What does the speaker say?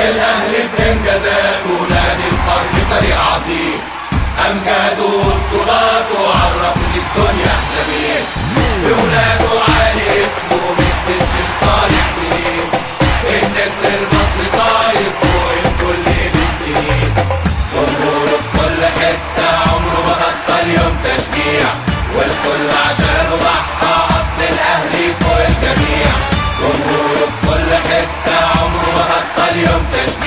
الاهلي بانجازاته نادي القرن فريق عظيم امجاده وبطولاته عرف للدنيا احنا مين بولاده عالي اسمه متنشن صالح سنين النسر المصري طاير فوق الكل من سنين جمهوره في كل حتة عمره ما بطل يوم تشجيع والكل عشانه ضحى اصل الاهلي فوق الجميع جمهوره في كل حتة عمره ما بطل يوم تشجيع